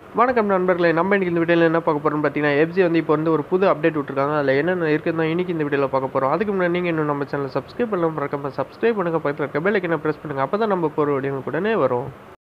வணக்கம் நண்பர்களே நம்ம இன்னைக்கு இந்த வீடியோவில் என்ன பார்க்க போகிறோம்னு பார்த்தீங்கன்னா எஃப்சி வந்து இப்போ வந்து ஒரு புது அப்டேட் விட்டுருக்காங்க அதில் என்னென்ன இருக்குதுன்னா இன்னைக்கு இந்த வீடியோவில் பார்க்க போகிறோம் அதுக்கு முன்னாடி நீங்கள் இன்னும் நம்ம சேனல் சப்ஸ்கிரைப் பண்ணலாம் மறக்காம சப்ஸ்கிரைப் பண்ணுங்கள் பக்கத்தில் இருக்க பெல் ஐக்கனை ப்ரெஸ் பண்ணுங்கள் அப்போ தான் நம்ம போகிற வீடியோ உடனே வரும்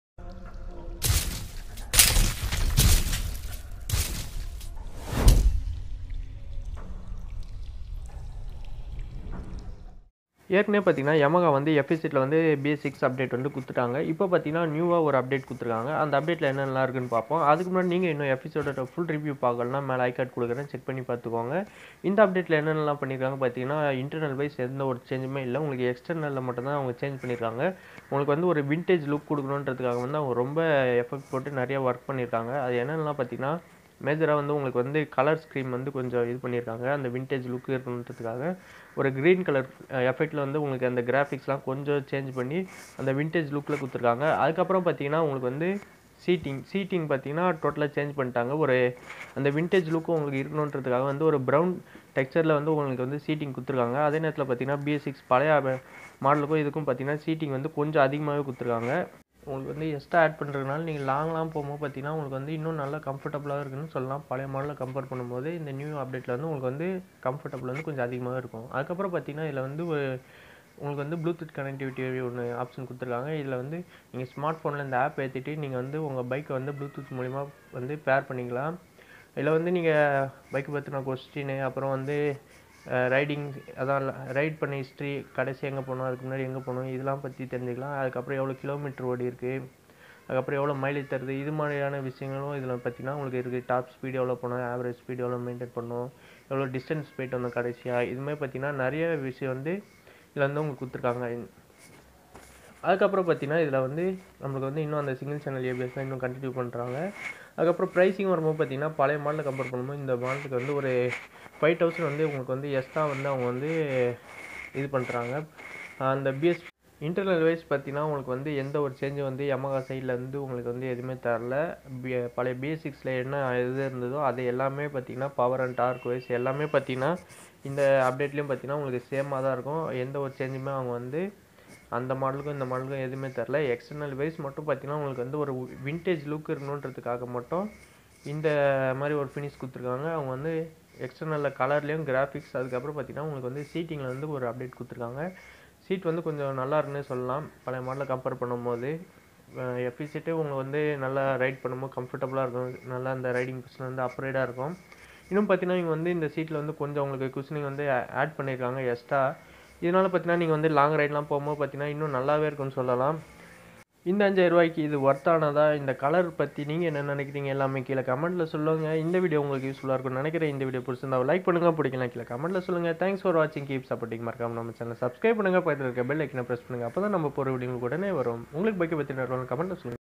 ஏற்கனவே பார்த்தீங்கன்னா Yamaha வந்து எஃபிசிட்டில் வந்து பிஎஸ் சிக்ஸ் அப்டேட் வந்து கொடுத்துட்டாங்க இப்போ பார்த்தீங்கன்னா நியூவாக ஒரு அப்டேட் கொடுத்துருக்காங்க அந்த அப்டேட்டில் என்னென்னலாம் இருக்குன்னு பார்ப்போம் அதுக்கு முன்னாடி நீங்கள் இன்னும் எஃபிசோட ஃபுல் ரிவ்யூ பார்க்கலனா மேலே ஐ கார்டு கொடுக்குறேன் செக் பண்ணி பார்த்துக்கோங்க இந்த அப்டேட்டில் என்னென்னலாம் பண்ணியிருக்காங்க பார்த்தீங்கன்னா இன்டர்னல் வைஸ் எந்த ஒரு சேஞ்சுமே இல்லை உங்களுக்கு எக்ஸ்டர்னலில் மட்டும்தான் அவங்க சேஞ்ச் பண்ணியிருக்காங்க உங்களுக்கு வந்து ஒரு விண்டேஜ் லுக் கொடுக்கணுன்றதுக்காக வந்து அவங்க ரொம்ப எஃபெக்ட் போட்டு நிறைய ஒர்க் பண்ணியிருக்காங்க அது என்னென்னலாம் பார்த்தீங்கன்னா மேஜராக வந்து உங்களுக்கு வந்து கலர் ஸ்க்ரீம் வந்து கொஞ்சம் இது பண்ணியிருக்காங்க அந்த விண்டேஜ் லுக் இருக்கணுன்றதுக்காக ஒரு க்ரீன் கலர் எஃபெக்டில் வந்து உங்களுக்கு அந்த கிராஃபிக்ஸ்லாம் கொஞ்சம் சேஞ்ச் பண்ணி அந்த விண்டேஜ் லுக்கில் கொடுத்துருக்காங்க அதுக்கப்புறம் பார்த்தீங்கன்னா உங்களுக்கு வந்து சீட்டிங் சீட்டிங் பார்த்தீங்கன்னா டோட்டலாக சேஞ்ச் பண்ணிட்டாங்க ஒரு அந்த விண்டேஜ் லுக்கும் உங்களுக்கு இருக்கணுன்றதுக்காக வந்து ஒரு ப்ரௌன் டெக்ஸ்சரில் வந்து உங்களுக்கு வந்து சீட்டிங் கொடுத்துருக்காங்க அதே நேரத்தில் பார்த்தீங்கன்னா பிஎஸ் சிக்ஸ் பழைய மாடலுக்கும் இதுக்கும் பார்த்தீங்கன்னா சீட்டிங் வந்து கொஞ்சம் அதிகமாகவே கொடுத்துருக்காங்க உங்களுக்கு வந்து எக்ஸ்ட்ரா ஆட் பண்ணுறதுனால நீங்கள் லாங்லாம் போகும்போது பார்த்தீங்கன்னா உங்களுக்கு வந்து இன்னும் நல்லா கம்ஃபர்டபுளாக இருக்குன்னு சொல்லலாம் பழைய மாடலில் கம்பேர் பண்ணும்போது இந்த நியூ அப்டேட்டில் வந்து உங்களுக்கு வந்து கம்ஃபர்டபுள் வந்து கொஞ்சம் அதிகமாக இருக்கும் அதுக்கப்புறம் பார்த்தீங்கன்னா இதில் வந்து ஒரு உங்களுக்கு வந்து ப்ளூடூத் கனெக்டிவிட்டி ஒன்று ஆப்ஷன் கொடுத்துருக்காங்க இதில் வந்து நீங்கள் ஸ்மார்ட் ஃபோனில் இந்த ஆப் ஏற்றிட்டு நீங்கள் வந்து உங்கள் பைக்கை வந்து ப்ளூடூத் மூலிமா வந்து பேர் பண்ணிக்கலாம் இதில் வந்து நீங்கள் பைக்கை பற்றின கொஸ்டின் அப்புறம் வந்து ரைடிங் அதான் ரைட் பண்ண ஹிஸ்ட்ரி கடைசி எங்கே போகணும் அதுக்கு முன்னாடி எங்கே போகணும் இதெல்லாம் பற்றி தெரிஞ்சுக்கலாம் அதுக்கப்புறம் எவ்வளோ கிலோமீட்டர் ஓடி இருக்குது அதுக்கப்புறம் எவ்வளோ மைலேஜ் தருது இது மாதிரியான விஷயங்களும் இதில் பார்த்தீங்கன்னா உங்களுக்கு இருக்குது டாப் ஸ்பீடு எவ்வளோ போகணும் ஆவரேஜ் ஸ்பீடு எவ்வளோ மெயின்டைன் பண்ணணும் எவ்வளோ டிஸ்டன்ஸ் போயிட்டு வந்தோம் கடைசியாக இதுமாதிரி பார்த்தீங்கன்னா நிறைய விஷயம் வந்து இதில் வந்து உங்களுக்கு கொடுத்துருக்காங்க அதுக்கப்புறம் பார்த்தீங்கன்னா இதில் வந்து நம்மளுக்கு வந்து இன்னும் அந்த சிங்கிள் சேனல் ஏபிஎஸ் இன்னும் கண்டினியூ பண்ணுறாங்க அதுக்கப்புறம் ப்ரைஸிங் வரும்போது பார்த்தீங்கன்னா பழைய மாடலை கம்பேர் பண்ணும்போது இந்த மாடலுக்கு வந்து ஒரு ஃபைவ் தௌசண்ட் வந்து உங்களுக்கு வந்து எக்ஸ்ட்ரா வந்து அவங்க வந்து இது பண்ணுறாங்க அந்த பிஎஸ் இன்டர்னல் வைஸ் பார்த்தீங்கன்னா உங்களுக்கு வந்து எந்த ஒரு சேஞ்சும் வந்து Yamaha சைடில் வந்து உங்களுக்கு வந்து எதுவுமே தரல பி பழைய பேசிக்ஸில் என்ன இது இருந்ததோ அது எல்லாமே பார்த்தீங்கன்னா பவர் அண்ட் டார்க் வைஸ் எல்லாமே பார்த்தீங்கன்னா இந்த அப்டேட்லேயும் பார்த்தீங்கன்னா உங்களுக்கு சேமாக தான் இருக்கும் எந்த ஒரு சேஞ்சுமே அவங்க வந்து அந்த மாடலுக்கும் இந்த மாடலுக்கும் எதுவுமே தரல எக்ஸ்டர்னல் வைஸ் மட்டும் பார்த்தீங்கன்னா உங்களுக்கு வந்து ஒரு விண்டேஜ் லுக் இருக்கணுன்றதுக்காக மட்டும் இந்த மாதிரி ஒரு ஃபினிஷ் கொடுத்துருக்காங்க அவங்க வந்து எக்ஸ்டர்னலில் கலர்லேயும் கிராஃபிக்ஸ் அதுக்கப்புறம் பார்த்தீங்கன்னா உங்களுக்கு வந்து சீட்டிங்கில் வந்து ஒரு அப்டேட் கொடுத்துருக்காங்க சீட் வந்து கொஞ்சம் நல்லா இருக்குன்னே சொல்லலாம் பழைய மாடலை கம்பேர் பண்ணும்போது எஃபிசிட்டே உங்களுக்கு வந்து நல்லா ரைட் பண்ணும்போது கம்ஃபர்டபுளாக இருக்கும் நல்லா அந்த ரைடிங் பொசிஷன் வந்து அப்ரைடாக இருக்கும் இன்னும் பார்த்தீங்கன்னா இவங்க வந்து இந்த சீட்டில் வந்து கொஞ்சம் உங்களுக்கு குஷனிங் வந்து ஆட் பண்ணியிருக்காங்க எக்ஸ்ட்ரா இதனால் பார்த்தீங்கன்னா நீங்கள் வந்து லாங் ரைட்லாம் போகும்போது பார்த்தீங்கன்னா இன்னும் நல்லாவே இருக்கும்னு சொல்லலாம் இந்த அஞ்சாயிரம் ரூபாய்க்கு இது ஒர்த்தானதா இந்த கலர் பற்றி நீங்கள் என்ன நினைக்கிறீங்க எல்லாமே கீழே கமெண்ட்டில் சொல்லுங்கள் இந்த வீடியோ உங்களுக்கு யூஸ்ஃபுல்லாக இருக்கும்னு நினைக்கிறேன் இந்த வீடியோ பிடிச்சிருந்தா லைக் பண்ணுங்கள் பிடிக்கலாம் கீழே கமெண்ட்டில் சொல்லுங்கள் தேங்க்ஸ் ஃபார் வாட்சிங் கீப் சப்போர்ட்டிங் மறக்காம நம்ம சேனல் சப்ஸ்கிரைப் பண்ணுங்கள் பக்கத்தில் இருக்க பெல் ஐக்கனை ப்ரெஸ் பண்ணுங்கள் அப்போ தான் நம்ம போகிற வீடியோ உடனே வரும் உங்களுக்கு பைக்கை பற்றி கமெண்ட்டில் சொல்லுங்கள்